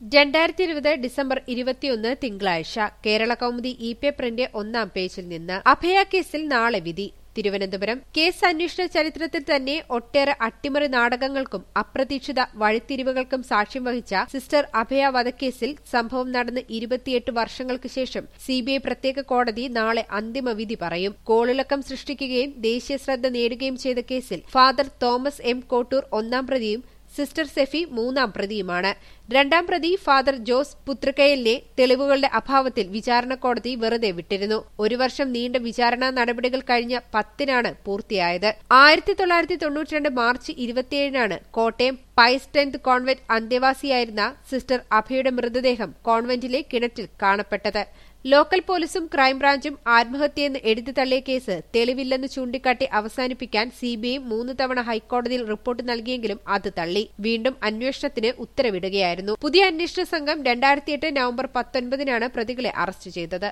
രണ്ടായിരത്തി ഇരുപത് ഡിസംബർ ഇരുപത്തിയൊന്ന് തിങ്കളാഴ്ച കേരള കൗമുദി ഇ പേപ്പറിന്റെ ഒന്നാം പേജിൽ നിന്ന് അഭയ കേസിൽ നാളെ വിധി തിരുവനന്തപുരം കേസ് അന്വേഷണ ചരിത്രത്തിൽ തന്നെ ഒട്ടേറെ അട്ടിമറി നാടകങ്ങൾക്കും അപ്രതീക്ഷിത വഴിത്തിരിവുകൾക്കും സാക്ഷ്യം വഹിച്ച സിസ്റ്റർ അഭയ വധക്കേസിൽ സംഭവം നടന്ന് ഇരുപത്തിയെട്ട് വർഷങ്ങൾക്ക് ശേഷം സിബിഐ പ്രത്യേക കോടതി നാളെ അന്തിമ വിധി പറയും കോളിളക്കം സൃഷ്ടിക്കുകയും ദേശീയ ശ്രദ്ധ നേടുകയും ചെയ്ത കേസിൽ ഫാദർ തോമസ് എം കോട്ടൂർ ഒന്നാം പ്രതിയും സിസ്റ്റർ സെഫി മൂന്നാം പ്രതിയുമാണ് രണ്ടാം പ്രതി ഫാദർ ജോസ് പുത്രക്കയലിനെ തെളിവുകളുടെ അഭാവത്തിൽ വിചാരണ കോടതി വെറുതെ വിട്ടിരുന്നു ഒരു വർഷം നീണ്ട വിചാരണാ നടപടികൾ കഴിഞ്ഞ പത്തിനാണ് പൂർത്തിയായത് ആയിരത്തി തൊള്ളായിരത്തി തൊണ്ണൂറ്റിരണ്ട് മാർച്ച് ഇരുപത്തിയേഴിനാണ് കോട്ടയം പൈസ് ടെൻത്ത് കോൺവെന്റ് അന്തേവാസിയായിരുന്ന സിസ്റ്റർ അഭയുടെ മൃതദേഹം കോൺവെന്റിലെ കിണറ്റിൽ കാണപ്പെട്ടത് ലോക്കൽ പോലീസും ക്രൈംബ്രാഞ്ചും ആത്മഹത്യയെന്ന് എഴുതി തള്ളിയ കേസ് തെളിവില്ലെന്ന് ചൂണ്ടിക്കാട്ടി അവസാനിപ്പിക്കാൻ സിബിഐ മൂന്ന് തവണ ഹൈക്കോടതിയിൽ റിപ്പോർട്ട് നൽകിയെങ്കിലും അത് തള്ളി വീണ്ടും അന്വേഷണത്തിന് ഉത്തരവിടുകയായിരുന്നു പുതിയ അന്വേഷണ സംഘം രണ്ടായിരത്തിയെട്ട് നവംബർ പത്തൊൻപതിനാണ് പ്രതികളെ അറസ്റ്റ് ചെയ്തത്